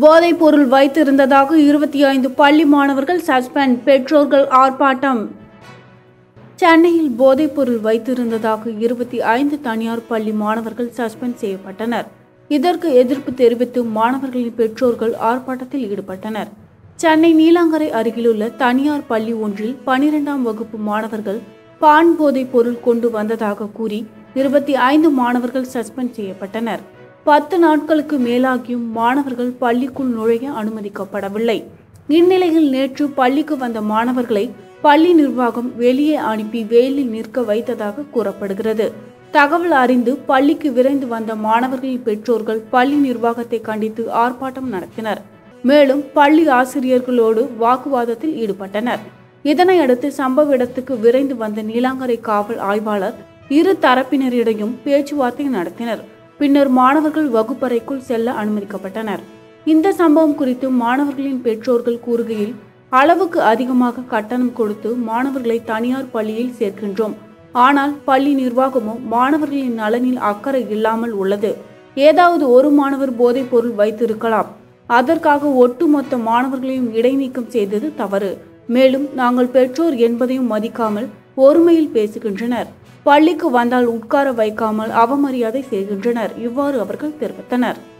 போதைப் பொருள் வைத்திருந்ததாக இருபத்தி ஐந்து பள்ளி மாணவர்கள் சஸ்பெண்ட் பெற்றோர்கள் ஆர்ப்பாட்டம் சென்னையில் போதைப்பொருள் வைத்திருந்ததாக இருபத்தி ஐந்து தனியார் பள்ளி மாணவர்கள் சஸ்பெண்ட் செய்யப்பட்டனர் இதற்கு எதிர்ப்பு தெரிவித்து மாணவர்களின் பெற்றோர்கள் ஆர்ப்பாட்டத்தில் ஈடுபட்டனர் சென்னை நீலாங்கரை அருகிலுள்ள தனியார் பள்ளி ஒன்றில் பனிரெண்டாம் வகுப்பு மாணவர்கள் பான் போதைப் பொருள் கொண்டு வந்ததாக கூறி இருபத்தி ஐந்து மாணவர்கள் சஸ்பெண்ட் செய்யப்பட்டனர் பத்து நாட்களுக்கு மேலாகியும் மாணவர்கள் பள்ளிக்குள் நுழைய அனுமதிக்கப்படவில்லை இந்நிலையில் நேற்று பள்ளிக்கு வந்த மாணவர்களை பள்ளி நிர்வாகம் வெளியே அனுப்பி வெயிலில் நிற்க வைத்ததாக கூறப்படுகிறது தகவல் அறிந்து பள்ளிக்கு விரைந்து வந்த மாணவர்களின் பெற்றோர்கள் பள்ளி நிர்வாகத்தை கண்டித்து ஆர்ப்பாட்டம் நடத்தினர் மேலும் பள்ளி ஆசிரியர்களோடு வாக்குவாதத்தில் ஈடுபட்டனர் இதனையடுத்து சம்பவ இடத்துக்கு விரைந்து வந்த நீலாங்கரை காவல் ஆய்வாளர் இரு தரப்பினரிடையும் பேச்சுவார்த்தை நடத்தினர் பின்னர் மாணவர்கள் வகுப்பறைக்குள் செல்ல அனுமதிக்கப்பட்டனர் இந்த சம்பவம் குறித்து மாணவர்களின் பெற்றோர்கள் கூறுகையில் அளவுக்கு அதிகமாக கட்டணம் கொடுத்து மாணவர்களை தனியார் பள்ளியில் சேர்க்கின்றோம் ஆனால் பள்ளி நிர்வாகமோ மாணவர்களின் நலனில் அக்கறை இல்லாமல் உள்ளது ஏதாவது ஒரு மாணவர் போதைப் பொருள் வைத்திருக்கலாம் அதற்காக ஒட்டுமொத்த மாணவர்களையும் இடைநீக்கம் செய்தது தவறு மேலும் நாங்கள் பெற்றோர் என்பதையும் மதிக்காமல் ஒருமையில் பேசுகின்றனர் பள்ளிக்கு வந்தால் உட்கார வைக்காமல் அவமரியாதை செய்கின்றனர் இவ்வாறு அவர்கள் தெரிவித்தனர்